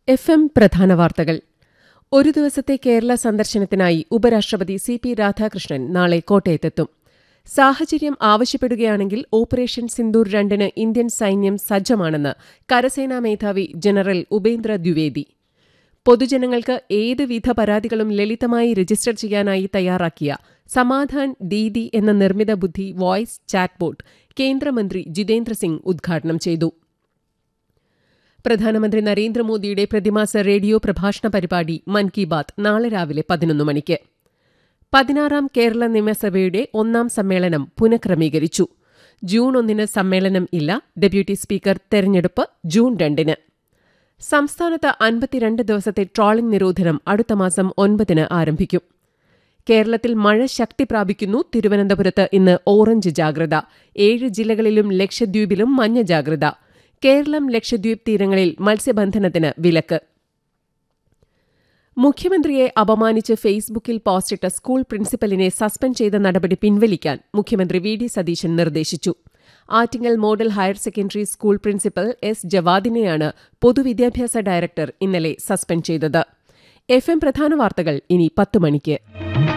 F M പ്രധാന വാർത്തകൾ ഒരു ദിവസത്തെ കേരള സന്ദർശനത്തിനായി ഉപരാഷ്ട്രപതി സി പി രാധാകൃഷ്ണൻ നാളെ കോട്ടയത്തെത്തും സാഹചര്യം ആവശ്യപ്പെടുകയാണെങ്കിൽ ഓപ്പറേഷൻ സിന്ദൂർ രണ്ടിന് ഇന്ത്യൻ സൈന്യം സജ്ജമാണെന്ന് കരസേനാ മേധാവി ജനറൽ ഉപേന്ദ്ര ദ്വിവേദി പൊതുജനങ്ങൾക്ക് ഏത് വിധ പരാതികളും ലളിതമായി രജിസ്റ്റർ ചെയ്യാനായി തയ്യാറാക്കിയ സമാധാൻ ദീദി എന്ന നിർമ്മിത ബുദ്ധി വോയ്സ് ചാറ്റ്ബോട്ട് കേന്ദ്രമന്ത്രി ജിതേന്ദ്ര സിംഗ് ഉദ്ഘാടനം ചെയ്തു പ്രധാനമന്ത്രി നരേന്ദ്രമോദിയുടെ പ്രതിമാസ റേഡിയോ പ്രഭാഷണ പരിപാടി മൻ കി ബാത് നാളെ രാവിലെ പതിനൊന്ന് മണിക്ക് പതിനാറാം കേരള നിയമസഭയുടെ ഒന്നാം സമ്മേളനം പുനഃക്രമീകരിച്ചു ജൂൺ ഒന്നിന് സമ്മേളനം ഇല്ല ഡെപ്യൂട്ടി സ്പീക്കർ തെരഞ്ഞെടുപ്പ് ജൂൺ രണ്ടിന് സംസ്ഥാനത്ത് അൻപത്തിരണ്ട് ദിവസത്തെ ട്രോളിംഗ് നിരോധനം അടുത്ത മാസം ഒൻപതിന് ആരംഭിക്കും കേരളത്തിൽ മഴ ശക്തി പ്രാപിക്കുന്നു തിരുവനന്തപുരത്ത് ഇന്ന് ഓറഞ്ച് ജാഗ്രത ഏഴ് ജില്ലകളിലും ലക്ഷദ്വീപിലും മഞ്ഞ ജാഗ്രത കേരളം ലക്ഷദ്വീപ് തീരങ്ങളിൽ മത്സ്യബന്ധനത്തിന് വിലക്ക് മുഖ്യമന്ത്രിയെ അപമാനിച്ച് ഫേസ്ബുക്കിൽ പോസ്റ്റിട്ട സ്കൂൾ പ്രിൻസിപ്പലിനെ സസ്പെൻഡ് ചെയ്ത നടപടി പിൻവലിക്കാൻ മുഖ്യമന്ത്രി വി ഡി സതീശൻ നിർദ്ദേശിച്ചു Attingal model higher secondary school principal S ജവാദിനെയാണ് പൊതുവിദ്യാഭ്യാസ ഡയറക്ടർ ഇന്നലെ സസ്പെൻഡ് ചെയ്തത് എഫ് എം പ്രധാന വാർത്തകൾ ഇനി പത്ത് മണിക്ക്